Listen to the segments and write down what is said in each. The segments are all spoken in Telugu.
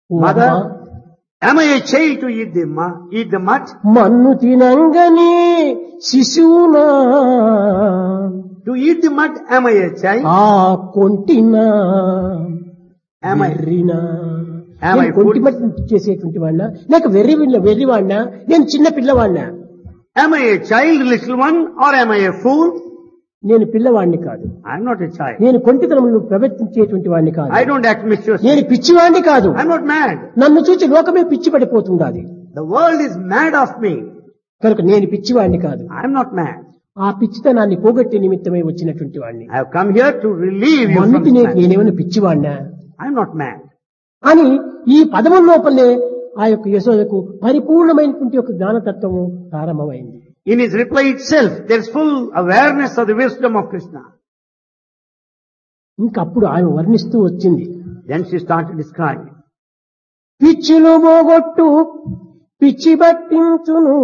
Mother, am I a child to eat the, mu- eat the mud? మన్ను తినంగని శిశువునా To eat the mud, am I a child? ఆ కొంటినా Am I- వెర్రినా Am I నేను కొంటి fool? మట్టి చేసేటువంటి వాడినా లేక వెర్రి వెర్రివాడినా నేను చిన్న పిల్లవాడినా Am I a child, little one, or am I a fool? నేను పిల్లవాడిని కాదు I'm not a child. నేను కొంటితనమును ప్రవర్తించేటువంటి వాడిని కాదు I don't act mischievously. నేను పిచ్చివాడిని కాదు I'm not mad. నన్ను చూసి లోకమే పిచ్చి పడిపోతుండాలి The world is mad of me. కనుక నేను పిచ్చివాడిని కాదు I'm not mad. ఆ పిచ్చితనాన్ని పోగొట్టే నిమిత్తమై వచ్చినటువంటి వాడిని I have come here to relieve you from మన్ను this తినే madness. నేనేమైనా పిచ్చివాడినా I'm not mad. అని ఈ పదముల లోపలనే ఆ యొక్క యశోదకు పరిపూర్ణమైనటువంటి ఒక జ్ఞానతత్వము ప్రారంభమైంది In his reply itself, there is full awareness of the wisdom of Krishna. ఇంకప్పుడు ఆమె వర్ణిస్తూ వచ్చింది Then she started describing. పిచ్చిలు పోగొట్టు పిచ్చి పట్టించును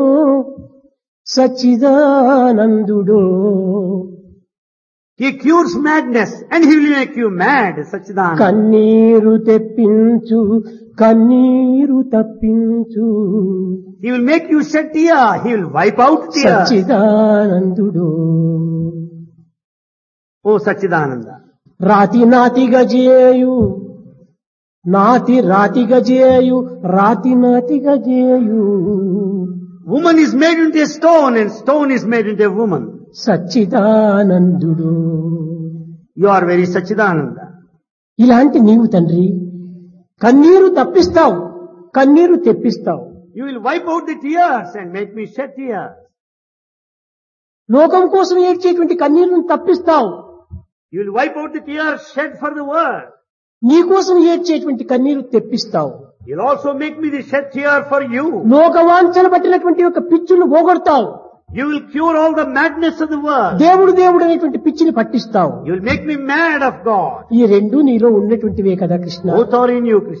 సచ్చిదానందుడు He cures madness and he will make you mad, Sachidananda. కన్నీరు తెప్పించు కన్నీరు తప్పించు He will make you shed tear. He will wipe out tears. సచ్చిదానందుడు Oh Sachidananda. రాతి నాతిగా చేయు నాతి రాతిగా చేయు రాతి నాతిగా చేయు Woman is made into a stone and stone is made into a woman. సచ్చిదానందుడు You are very Sachidananda. ఇలాంటి నీవు తండ్రి కన్నీరు తప్పిస్తావు కన్నీరు తెప్పిస్తావు You will wipe out the tears and make me shed tears. లోకం కోసం ఏడ్చేటువంటి కన్నీరును తప్పిస్తావు You will wipe out the tears shed for the world. నీ కోసం ఏడ్చేటువంటి కన్నీరు తెప్పిస్తావు You'll also make me the shed tear for you. లోకవాంఛన పట్టినటువంటి ఒక పిచ్చును పోగొడతావు You will cure all the madness of the world. దేవుడు దేవుడు అనేటువంటి పిచ్చిని పట్టిస్తావు You will make me mad of God. ఈ రెండు నీలో ఉన్నటువంటివే కదా Krishna Both are in you, Krishna.